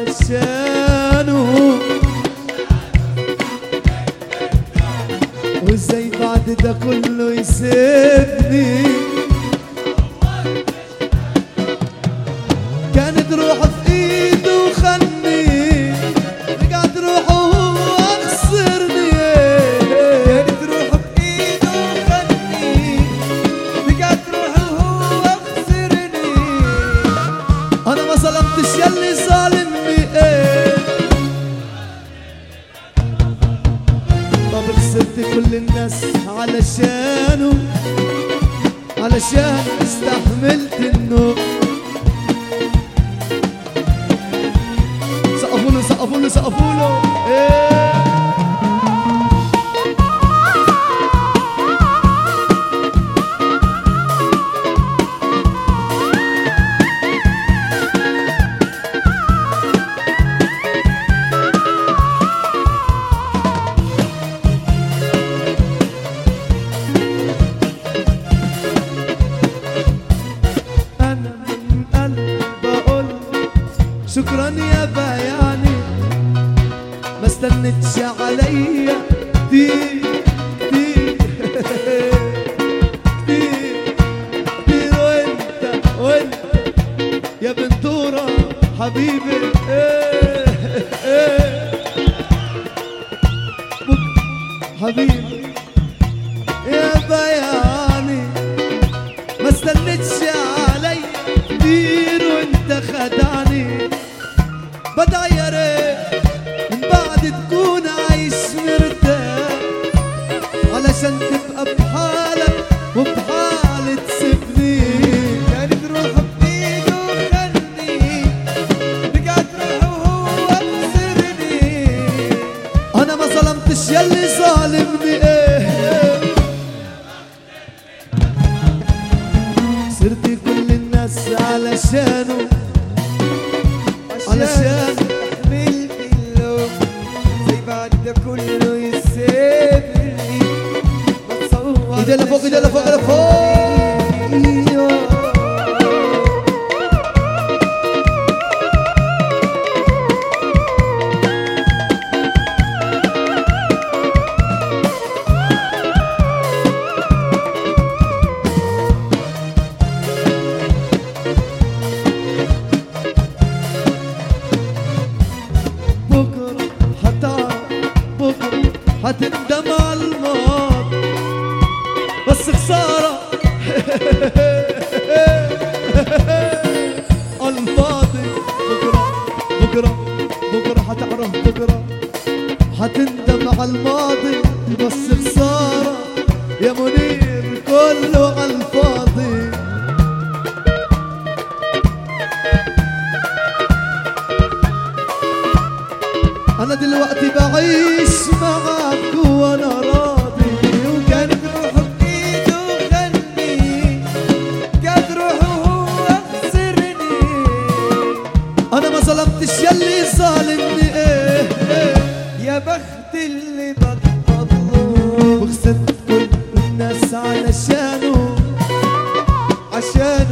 علشانه وازاي بعد ده كله يسيبني كانت روحه في ايده وخني رجعت روحه وهو خسرني كانت روحه بايده وخدني رجعت روحه وهو خسرني انا ما ظلمتش ياللي ظالمني ايه طب خسرت كل الناس علشانه علشان استحملت انه سقفوا له سقفوا له سقفوا له ايه انا من قلبي بقول شكرا يا بياني ما استنتش عليا كتير كتير كتير كتير وانت وانت يا بنتورة حبيبي ايه ايه حبيبي يا بياني ما استنتش علي كتير وانت خدعني بدعي يا ريت من بعد تكون عايش مرتاح علشان تبقى بحالك وبحالة تسيبني كانت روحه بايده وخدني رجعت روحه وهو خسرني انا ما ظلمتش ياللي ظالمني ايه صرت كل الناس علشانه علشان حملت اللوم زي بعد ده كله يسيبني بتصور ايدي لفوق ايدي لفوق لفوق بكرة هتعرف بكرة هتندم على الماضي بس خسارة الفاضي بكرة بكرة بكرة هتعرف بكرة هتندم على الماضي بس خسارة يا منير كله على الفاضي انا دلوقتي بعيش معاك وانا راضي كانت روحه بايده وخدني رجعت روحه وهو خسرني انا ما ظلمتش ياللي ظالمني ايه, إيه يا بخت اللي بتفضله وخسرت كل الناس علشانه عشان